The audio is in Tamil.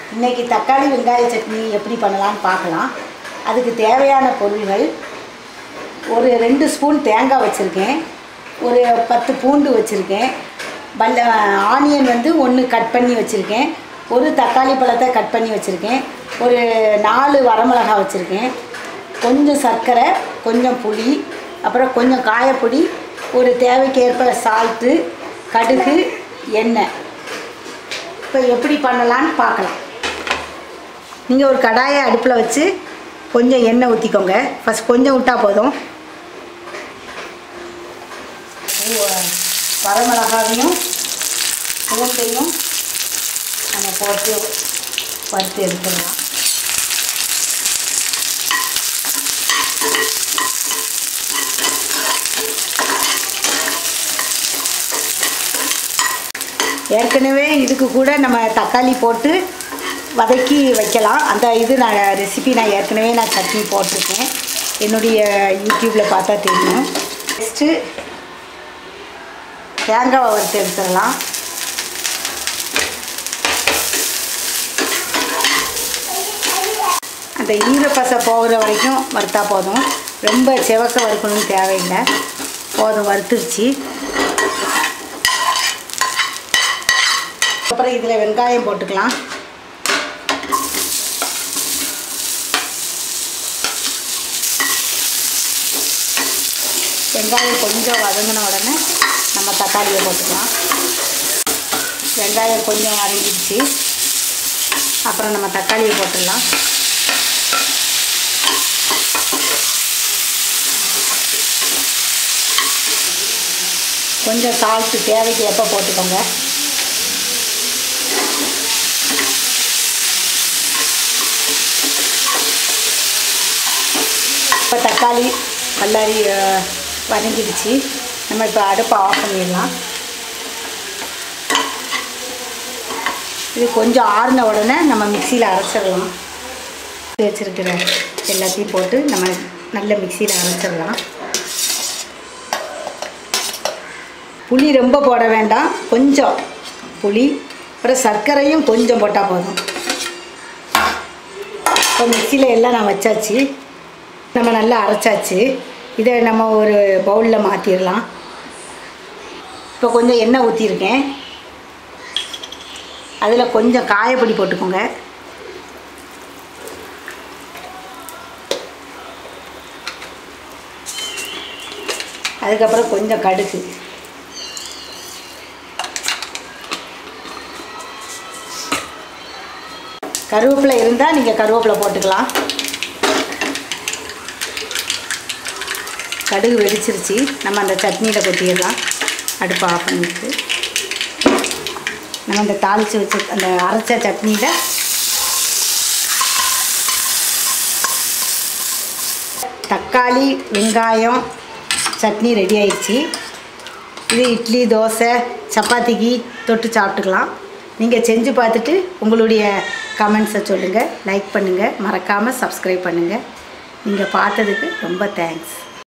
இன்னைக்கு தக்காளி வெங்காய சட்னி எப்படி பண்ணலாம்னு பார்க்கலாம் அதுக்கு தேவையான பொருள்கள் ஒரு ரெண்டு ஸ்பூன் தேங்காய் வச்சுருக்கேன் ஒரு பத்து பூண்டு வச்சுருக்கேன் பல்ல ஆனியன் வந்து ஒன்று கட் பண்ணி வச்சுருக்கேன் ஒரு தக்காளி பழத்தை கட் பண்ணி வச்சுருக்கேன் ஒரு நாலு வரமிளகா வச்சுருக்கேன் கொஞ்சம் சர்க்கரை கொஞ்சம் புளி அப்புறம் கொஞ்சம் காயப்பொடி ஒரு தேவைக்கேற்ப சால்ட்டு கடுகு எண்ணெய் இப்போ எப்படி பண்ணலான்னு பார்க்கலாம் நீங்கள் ஒரு கடாயை அடுப்பில் வச்சு கொஞ்சம் எண்ணெய் ஊற்றிக்கோங்க ஃபஸ்ட் கொஞ்சம் விட்டால் போதும் பூ- வரமிளகாவையும் பூண்டையும் நம்ம போட்டு வறுத்து எடுத்துடலாம் ஏற்கனவே இதுக்கு கூட நம்ம தக்காளி போட்டு வதக்கி வைக்கலாம் அந்த இது நான் ரெசிபி நான் ஏற்கனவே நான் சட்னி போட்டிருக்கேன் என்னுடைய யூடியூப்பில் பார்த்தா தெரியும் நெக்ஸ்ட்டு தேங்காவை வறுத்து எடுத்துடலாம் அந்த ஈரப்பசை போகிற வரைக்கும் வறுத்தா போதும் ரொம்ப செவக்க வறுக்கணும்னு தேவையில்லை போதும் வறுத்துருச்சு அப்புறம் இதில் வெங்காயம் போட்டுக்கலாம் வெங்காயம் கொஞ்சம் வதங்கின உடனே நம்ம தக்காளியை போட்டுக்கலாம் வெங்காயம் கொஞ்சம் வதங்கிடுச்சு அப்புறம் நம்ம தக்காளியை போட்டுடலாம் கொஞ்சம் சால்ட்டு தேவைக்கு எப்போ போட்டுக்கோங்க இப்போ தக்காளி பல்லாரி அஹ், வதங்கிடுச்சு நம்ம இப்போ அடுப்பை ஆஃப் பண்ணிடலாம் இது கொஞ்சம் ஆறின உடனே நம்ம மிக்சியில் அரைச்சிடலாம் வச்சுருக்கிற எல்லாத்தையும் போட்டு நம்ம நல்ல மிக்சியில் அரைச்சிடலாம் புளி ரொம்ப போட வேண்டாம் கொஞ்சம் புளி அப்புறம் சர்க்கரையும் கொஞ்சம் போட்டால் போதும் இப்போ மிக்சியில் எல்லாம் நான் வச்சாச்சு நம்ம நல்லா அரைச்சாச்சு இதை நம்ம ஒரு பவுலில் மாற்றிடலாம் இப்போ கொஞ்சம் எண்ணெய் ஊற்றிருக்கேன் அதில் கொஞ்சம் காயப்பொடி போட்டுக்கோங்க அதுக்கப்புறம் கொஞ்சம் கடுகு கருவேப்பிலை இருந்தால் நீங்கள் கருவேப்பிலை போட்டுக்கலாம் கடுகு வெடிச்சிருச்சு நம்ம அந்த சட்னியில் கொட்டிடலாம் அடுப்பை ஆஃப் பண்ணிட்டு நம்ம அந்த தாளித்து வச்ச அந்த அரைச்ச சட்னியில் தக்காளி வெங்காயம் சட்னி ரெடி ஆயிடுச்சு இது இட்லி தோசை சப்பாத்திக்கு தொட்டு சாப்பிட்டுக்கலாம் நீங்கள் செஞ்சு பார்த்துட்டு உங்களுடைய கமெண்ட்ஸை சொல்லுங்கள் லைக் பண்ணுங்கள் மறக்காமல் சப்ஸ்கிரைப் பண்ணுங்கள் நீங்கள் பார்த்ததுக்கு ரொம்ப தேங்க்ஸ்